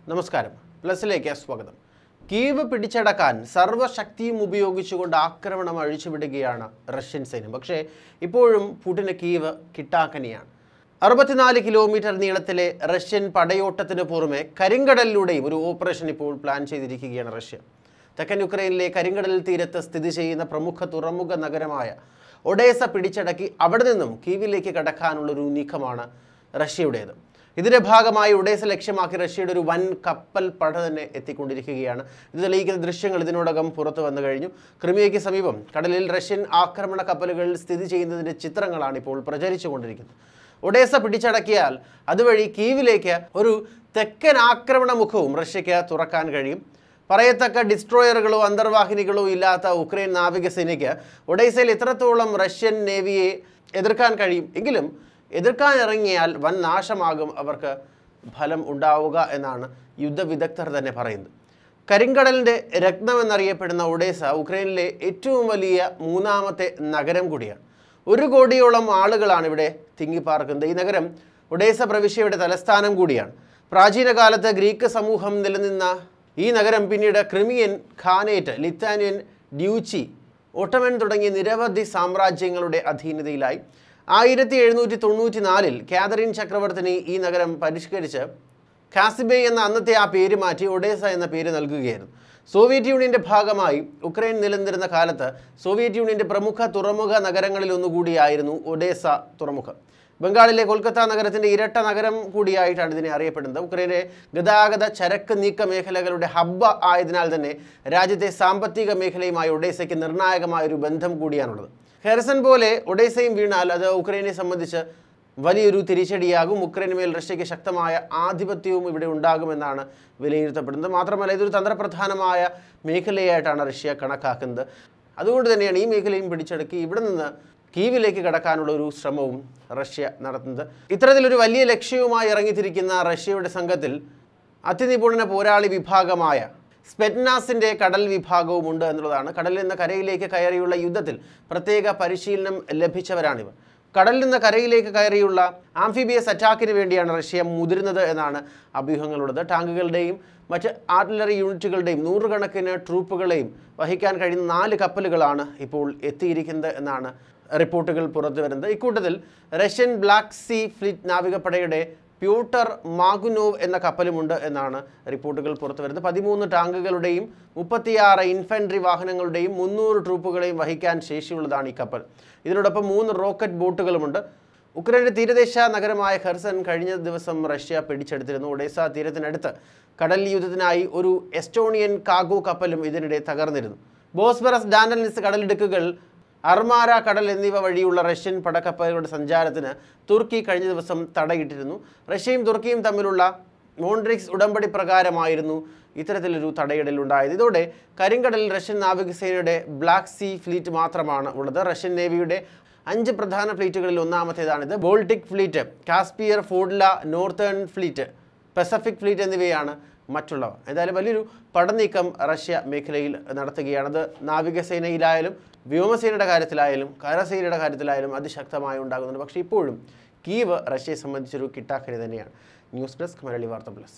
നമസ്കാരം പ്ലസിലേക്ക് സ്വാഗതം കീവ് പിടിച്ചടക്കാൻ സർവ്വശക്തിയും ഉപയോഗിച്ചുകൊണ്ട് ആക്രമണം അഴിച്ചുവിടുകയാണ് റഷ്യൻ സൈന്യം പക്ഷേ ഇപ്പോഴും പുടിന് കീവ് കിട്ടാക്കനിയാണ് അറുപത്തിനാല് കിലോമീറ്റർ നീളത്തിലെ റഷ്യൻ പടയോട്ടത്തിന് പുറമെ കരിങ്കടലിലൂടെയും ഒരു ഓപ്പറേഷൻ ഇപ്പോൾ പ്ലാൻ ചെയ്തിരിക്കുകയാണ് റഷ്യ തെക്കൻ യുക്രൈനിലെ കരിങ്കടൽ തീരത്ത് സ്ഥിതി ചെയ്യുന്ന പ്രമുഖ തുറമുഖ നഗരമായ ഒഡേസ പിടിച്ചടക്കി അവിടെ നിന്നും കീവിലേക്ക് കടക്കാനുള്ളൊരു നീക്കമാണ് റഷ്യയുടേത് ഇതിന്റെ ഭാഗമായി ഒഡേസ ലക്ഷ്യമാക്കി റഷ്യയുടെ ഒരു വൻ കപ്പൽ പട തന്നെ എത്തിക്കൊണ്ടിരിക്കുകയാണ് ഇത് തെളിയിക്കുന്ന ദൃശ്യങ്ങൾ ഇതിനോടകം പുറത്തു വന്നു കഴിഞ്ഞു ക്രിമിയയ്ക്ക് സമീപം കടലിൽ റഷ്യൻ ആക്രമണ കപ്പലുകൾ സ്ഥിതി ചെയ്യുന്നതിന്റെ ചിത്രങ്ങളാണ് ഇപ്പോൾ പ്രചരിച്ചുകൊണ്ടിരിക്കുന്നത് ഒഡേസ പിടിച്ചടക്കിയാൽ അതുവഴി കീവിലേക്ക് ഒരു തെക്കൻ ആക്രമണ മുഖവും റഷ്യയ്ക്ക് തുറക്കാൻ കഴിയും പറയത്തക്ക ഡിസ്ട്രോയറുകളോ അന്തർവാഹിനികളോ ഇല്ലാത്ത ഉക്രൈൻ നാവികസേനയ്ക്ക് ഒഡേസയിൽ ഇത്രത്തോളം റഷ്യൻ നേവിയെ എതിർക്കാൻ കഴിയും എങ്കിലും എതിർക്കാൻ ഇറങ്ങിയാൽ വൻ നാശമാകും അവർക്ക് ഫലം ഉണ്ടാവുക എന്നാണ് യുദ്ധവിദഗ്ധർ തന്നെ പറയുന്നത് കരിങ്കടലിൻ്റെ രത്നമെന്നറിയപ്പെടുന്ന ഒഡേസ ഉക്രൈനിലെ ഏറ്റവും വലിയ മൂന്നാമത്തെ നഗരം കൂടിയാണ് ഒരു കോടിയോളം ആളുകളാണ് ഇവിടെ തിങ്ങിപ്പാർക്കുന്നത് ഈ നഗരം ഒഡേസ പ്രവിശ്യയുടെ തലസ്ഥാനം കൂടിയാണ് പ്രാചീന കാലത്ത് ഗ്രീക്ക് സമൂഹം നിലനിന്ന ഈ നഗരം പിന്നീട് ക്രിമിയൻ ഖാനേറ്റ് ലിത്താനിയൻ ഡ്യൂച്ചി ഒട്ടമൻ തുടങ്ങിയ നിരവധി സാമ്രാജ്യങ്ങളുടെ അധീനതയിലായി ആയിരത്തി എഴുന്നൂറ്റി തൊണ്ണൂറ്റി നാലിൽ കാതറിൻ ചക്രവർത്തിനി ഈ നഗരം പരിഷ്കരിച്ച് കാസിബേ എന്ന അന്നത്തെ ആ പേര് മാറ്റി ഒഡേസ എന്ന പേര് നൽകുകയായിരുന്നു സോവിയറ്റ് യൂണിയന്റെ ഭാഗമായി ഉക്രൈൻ നിലനിന്നിരുന്ന കാലത്ത് സോവിയറ്റ് യൂണിയന്റെ പ്രമുഖ തുറമുഖ നഗരങ്ങളിൽ ഒന്നുകൂടിയായിരുന്നു ഒഡേസ തുറമുഖം ബംഗാളിലെ കൊൽക്കത്ത നഗരത്തിന്റെ ഇരട്ട നഗരം കൂടിയായിട്ടാണ് ഇതിനെ അറിയപ്പെടുന്നത് ഉക്രൈനിലെ ഗതാഗത ചരക്ക് നീക്ക മേഖലകളുടെ ഹബ്ബ് ആയതിനാൽ തന്നെ രാജ്യത്തെ സാമ്പത്തിക മേഖലയുമായി ഒഡേസയ്ക്ക് നിർണായകമായ ഒരു ബന്ധം കൂടിയാണുള്ളത് ഹെർസൺ പോലെ ഒഡേസയും വീണാൽ അത് ഉക്രൈനെ സംബന്ധിച്ച് വലിയൊരു തിരിച്ചടിയാകും ഉക്രൈന് മേൽ റഷ്യയ്ക്ക് ശക്തമായ ആധിപത്യവും ഇവിടെ ഉണ്ടാകുമെന്നാണ് വിലയിരുത്തപ്പെടുന്നത് മാത്രമല്ല ഇതൊരു തന്ത്രപ്രധാനമായ മേഖലയായിട്ടാണ് റഷ്യ കണക്കാക്കുന്നത് അതുകൊണ്ട് തന്നെയാണ് ഈ മേഖലയും പിടിച്ചടക്കി ഇവിടെ നിന്ന് കീവിലേക്ക് കടക്കാനുള്ള ഒരു ശ്രമവും റഷ്യ നടത്തുന്നത് ഇത്തരത്തിലൊരു വലിയ ലക്ഷ്യവുമായി ഇറങ്ങിത്തിരിക്കുന്ന റഷ്യയുടെ സംഘത്തിൽ അതിനിപുണന പോരാളി വിഭാഗമായ സ്പെറ്റ്നാസിൻ്റെ കടൽ വിഭാഗവും ഉണ്ട് എന്നുള്ളതാണ് കടലിൽ നിന്ന് കരയിലേക്ക് കയറിയുള്ള യുദ്ധത്തിൽ പ്രത്യേക പരിശീലനം ലഭിച്ചവരാണിവർ കടലിൽ നിന്ന് കരയിലേക്ക് കയറിയുള്ള ആംഫിബിയസ് അറ്റാക്കിന് വേണ്ടിയാണ് റഷ്യ മുതിരുന്നത് എന്നാണ് അഭ്യൂഹങ്ങളുള്ളത് ടാങ്കുകളുടെയും മറ്റ് ആർട്ടിലറി യൂണിറ്റുകളുടെയും നൂറുകണക്കിന് ട്രൂപ്പുകളെയും വഹിക്കാൻ കഴിയുന്ന നാല് കപ്പലുകളാണ് ഇപ്പോൾ എത്തിയിരിക്കുന്നത് എന്നാണ് റിപ്പോർട്ടുകൾ പുറത്തു വരുന്നത് ഇക്കൂട്ടത്തിൽ റഷ്യൻ ബ്ലാക്ക് സീ ഫ്ലീറ്റ് നാവികപ്പടയുടെ പ്യൂട്ടർ മാഗുനോവ് എന്ന കപ്പലുമുണ്ട് എന്നാണ് റിപ്പോർട്ടുകൾ പുറത്തു വരുന്നത് പതിമൂന്ന് ടാങ്കുകളുടെയും മുപ്പത്തിയാറ് ഇൻഫൻട്രി വാഹനങ്ങളുടെയും മുന്നൂറ് ട്രൂപ്പുകളെയും വഹിക്കാൻ ശേഷിയുള്ളതാണ് ഈ കപ്പൽ ഇതിനോടൊപ്പം മൂന്ന് റോക്കറ്റ് ബോട്ടുകളുമുണ്ട് ഉക്രൈൻ്റെ തീരദേശ നഗരമായ ഹെർസൺ കഴിഞ്ഞ ദിവസം റഷ്യ പിടിച്ചെടുത്തിരുന്നു ഒഡേസ തീരത്തിനടുത്ത് കടൽ യുദ്ധത്തിനായി ഒരു എസ്റ്റോണിയൻ കാഗോ കപ്പലും ഇതിനിടെ തകർന്നിരുന്നു ബോസ്ബറസ് ഡാനലിസ് കടലിടുക്കുകൾ അർമാര കടൽ എന്നിവ വഴിയുള്ള റഷ്യൻ പടക്കപ്പലുകളുടെ സഞ്ചാരത്തിന് തുർക്കി കഴിഞ്ഞ ദിവസം തടയിട്ടിരുന്നു റഷ്യയും തുർക്കിയും തമ്മിലുള്ള മോൺട്രിക്സ് ഉടമ്പടി പ്രകാരമായിരുന്നു ഇത്തരത്തിലൊരു തടയിടൽ ഉണ്ടായത് ഇതോടെ കരിങ്കടലിൽ റഷ്യൻ നാവികസേനയുടെ ബ്ലാക്ക് സീ ഫ്ലീറ്റ് മാത്രമാണ് ഉള്ളത് റഷ്യൻ നേവിയുടെ അഞ്ച് പ്രധാന ഫ്ലീറ്റുകളിൽ ഒന്നാമത്തേതാണിത് Baltic fleet Caspian flotilla northern fleet Pacific fleet എന്നിവയാണ് മറ്റുള്ളവ എന്തായാലും വലിയൊരു പടനീക്കം റഷ്യ മേഖലയിൽ നടത്തുകയാണത് നാവികസേനയിലായാലും വ്യോമസേനയുടെ കാര്യത്തിലായാലും കരസേനയുടെ കാര്യത്തിലായാലും അതിശക്തമായി ഉണ്ടാകുന്നുണ്ട് പക്ഷേ ഇപ്പോഴും കീവ് റഷ്യയെ സംബന്ധിച്ചൊരു കിട്ടാക്കരി തന്നെയാണ് ന്യൂസ് ഡെസ്ക് മലയാളി വാർത്ത പ്ലസ്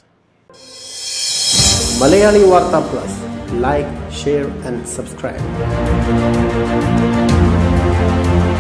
മലയാളി വാർത്ത plus like share and subscribe